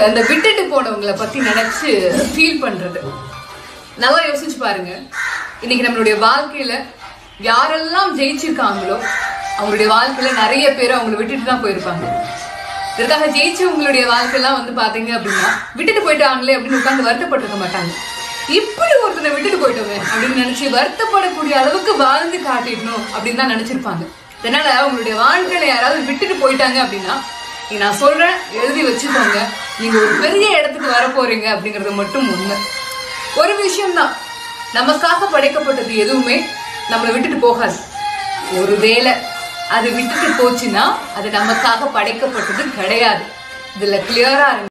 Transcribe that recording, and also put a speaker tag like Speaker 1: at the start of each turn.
Speaker 1: அந்த விட்டுட்டு போனவங்களை பத்தி நினைச்சு ஃபீல் பண்றது நல்லா யோசிச்சு பாருங்க இன்னைக்கு நம்மளுடைய வாழ்க்கையில யாரெல்லாம் ஜெயிச்சிருக்காங்களோ அவங்களுடைய வாழ்க்கையில நிறைய பேர் அவங்கள விட்டுட்டு தான் போயிருப்பாங்க இதற்காக ஜெயிச்சவங்களுடைய வாழ்க்கையெல்லாம் வந்து பாத்தீங்க அப்படின்னா விட்டுட்டு போயிட்டாங்களே அப்படின்னு உட்காந்து வருத்தப்பட்டிருக்க மாட்டாங்க இப்படி ஒருத்தனை விட்டுட்டு போயிட்டோமே அப்படின்னு நினைச்சு வருத்தப்படக்கூடிய அளவுக்கு வாழ்ந்து காட்டிடணும் அப்படின்னு தான் நினைச்சிருப்பாங்க அதனால அவங்களுடைய வாழ்க்கையில யாராவது விட்டுட்டு போயிட்டாங்க அப்படின்னா நீ நான் சொல்றேன் எழுதி வச்சுக்கோங்க நீங்க ஒரு பெரிய இடத்துக்கு வர போறீங்க அப்படிங்கறது மட்டும் உண்மை ஒரு விஷயம்தான் நமக்காக படைக்கப்பட்டது எதுவுமே நம்மளை விட்டுட்டு போகாது ஒருவேளை அது விட்டுட்டு போச்சுன்னா அது நமக்காக படைக்கப்பட்டது கிடையாது இதுல கிளியரா